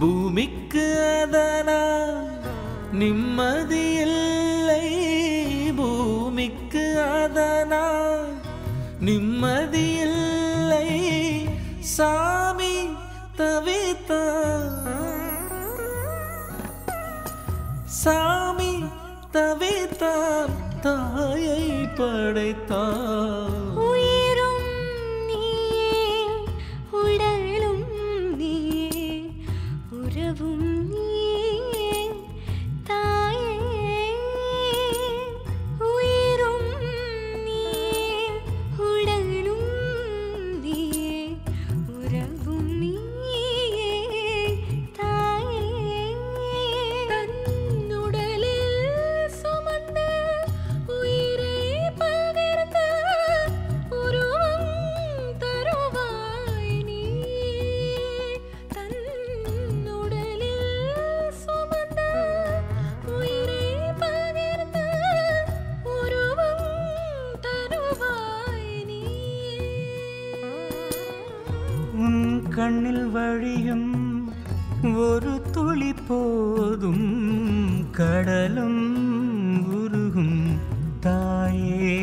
பூமிக்கு அதனால் நிம்மதியில்லை பூமிக்கு அதனால் நிம்மதியில்லை சாமி தவித்தான் சாமி தவித்தான் தாயை படைத்தான் உயிரும் நீயே உடலும் நீயே உறவும் நீயே தாயே உயிரும் நீயே உடலும் நீயே உறவும் நீயே தாயே தன்னுடலில் சுமந்த உயிரை பகிர்ந்த உருவம் தருவாய் நீ தன்னுடலில் சுமந்த உயிரை பகிர்ந்த உருவம் தருவாய் நீ உன் கண்ணில் வழியும் ஒரு துளி போதும் கடலும் உருகும் தாயே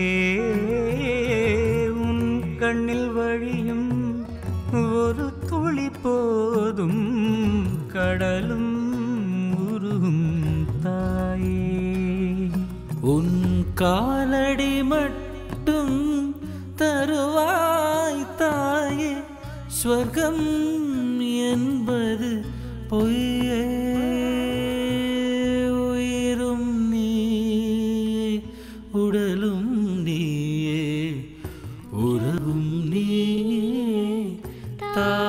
உன் கண்ணில் வழியும் ஒரு துளி போதும் கடலும் உருகும் தாயே உன் காலடி மட்டும் தருவாய் தாயே ஸ்வர்க்கம் என்பது பொய்யே உயிரும் நீயே உடலும் நீயே உறவும் நீயே தாயே